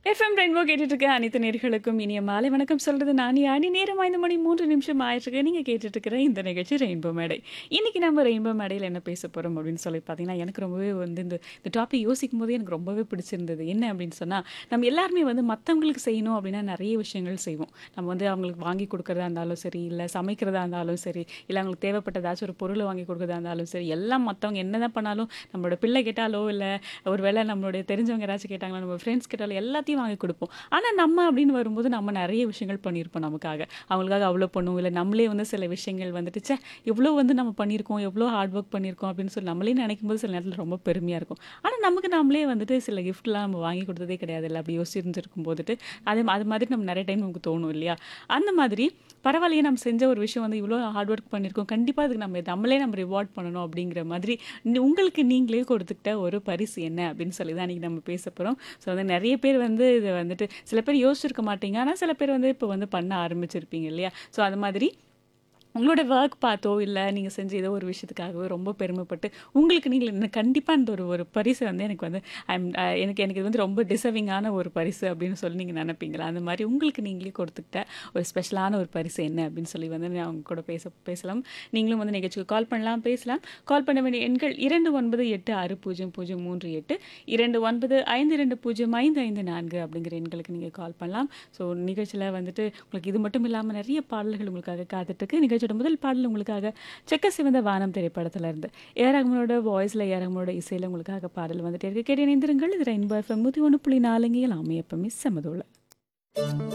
FM rainbow கேட்டுட்டு இருக்க அனைத்து நேர்களுக்கும் இனிய மாலை வணக்கம் சொல்றது நான் யானி நேரம் ஐந்து மணி மூன்று நிமிஷம் ஆயிட்டு நீங்க கேட்டுட்டு இருக்கிற இந்த நிகழ்ச்சி ரெயின்போ மேடை இன்னைக்கு நம்ம ரெயின்போ மேடையில் என்ன பேச போறோம் அப்படின்னு சொல்லி பார்த்தீங்கன்னா எனக்கு ரொம்பவே வந்து இந்த இந்த டாபிக் யோசிக்கும் போது எனக்கு ரொம்பவே பிடிச்சிருந்தது என்ன அப்படின்னு சொன்னா நம்ம எல்லாருமே வந்து மற்றவங்களுக்கு செய்யணும் அப்படின்னா நிறைய விஷயங்கள் செய்வோம் நம்ம வந்து அவங்களுக்கு வாங்கி கொடுக்கறதா இருந்தாலும் சரி இல்லை சமைக்கிறதா இருந்தாலும் சரி இல்லை அவங்களுக்கு தேவைப்பட்ட ஏதாச்சும் ஒரு பொருளை வாங்கி கொடுக்கறதா இருந்தாலும் சரி எல்லாம் மற்றவங்க என்னதான் பண்ணாலும் நம்மளோட பிள்ளை கேட்டாலோ இல்லை ஒரு வேளை நம்மளுடைய தெரிஞ்சவங்க யாராச்சும் கேட்டாங்களோ நம்ம ஃப்ரெண்ட்ஸ் கேட்டாலும் எல்லாத்தையும் வாங்கி கொடுப்போம் ஆனால் நம்ம அப்படின்னு வரும்போது நம்ம நிறைய விஷயங்கள் பண்ணியிருப்போம் நமக்காக அவங்களுக்காக அவ்வளோ பண்ணுவோம் இல்லை நம்மளே வந்து சில விஷயங்கள் வந்துட்டு ச்சே எவ்வளோ வந்து நம்ம பண்ணியிருக்கோம் எவ்வளோ ஹார்ட் ஒர்க் பண்ணியிருக்கோம் அப்படின்னு சொல்லி நம்மளே நினைக்கும் போது சில நேரத்தில் ரொம்ப பெருமையாக இருக்கும் ஆனால் நமக்கு நம்மளே வந்துட்டு சில கிஃப்ட்லாம் நம்ம வாங்கி கொடுத்ததே கிடையாது இல்லை அப்படி யோசிச்சிருந்துருக்கும் போதுட்டு அதே அது மாதிரி நம்ம நிறைய டைம் நமக்கு தோணும் இல்லையா அந்த மாதிரி பரவாயில்லையே நம்ம செஞ்ச ஒரு விஷயம் வந்து இவ்வளோ ஹார்ட் ஒர்க் பண்ணியிருக்கோம் கண்டிப்பாக அதுக்கு நம்ம நம்மளே நம்ம ரிவார்ட் பண்ணணும் அப்படிங்கிற மாதிரி நீ- உங்களுக்கு நீங்களே கொடுத்துக்கிட்ட ஒரு பரிசு என்ன அப்படின்னு சொல்லி தான் இன்றைக்கி நம்ம பேச போகிறோம் ஸோ வந்து நிறைய பேர் வந்து இதை வந்துட்டு சில பேர் யோசிச்சிருக்க மாட்டீங்க ஆனால் சில பேர் வந்து இப்போ வந்து பண்ண ஆரம்பிச்சிருப்பீங்க இல்லையா ஸோ அது மாதிரி உங்களோட ஒர்க் பார்த்தோ இல்லை நீங்கள் செஞ்ச ஏதோ ஒரு விஷயத்துக்காகவோ ரொம்ப பெருமைப்பட்டு உங்களுக்கு நீங்கள் என்ன கண்டிப்பாக இந்த ஒரு ஒரு பரிசு வந்து எனக்கு வந்து ஐம் எனக்கு எனக்கு இது வந்து ரொம்ப டிசர்விங்கான ஒரு பரிசு அப்படின்னு சொல்லி நீங்கள் நினைப்பீங்களா அந்த மாதிரி உங்களுக்கு நீங்களே கொடுத்துக்கிட்ட ஒரு ஸ்பெஷலான ஒரு பரிசு என்ன அப்படின்னு சொல்லி வந்து நான் அவங்க கூட பேச பேசலாம் நீங்களும் வந்து நிகழ்ச்சிக்கு கால் பண்ணலாம் பேசலாம் கால் பண்ண வேண்டிய எண்கள் இரண்டு ஒன்பது எட்டு ஆறு பூஜ்ஜியம் பூஜ்ஜியம் மூன்று எட்டு இரண்டு ஒன்பது ஐந்து இரண்டு பூஜ்ஜியம் ஐந்து ஐந்து நான்கு அப்படிங்கிற எண்களுக்கு நீங்கள் கால் பண்ணலாம் ஸோ நிகழ்ச்சியில் வந்துட்டு உங்களுக்கு இது மட்டும் இல்லாமல் நிறைய பாடல்கள் உங்களுக்காக காத்துட்ருக்கு நிகழ்ச்சியோட முதல் பாடல் உங்களுக்காக செக்க சிவந்த வானம் திரைப்படத்துல இருந்து ஏரகமனோட வாய்ஸில் ஏரகமனோட இசையில் உங்களுக்காக பாடல் வந்துட்டே இருக்கு கேட்டு இணைந்திருங்கள் இது ரெயின்போ எஃப்எம் நூற்றி ஒன்று புள்ளி நாலுங்க எல்லாமே எப்பவுமே செமதோல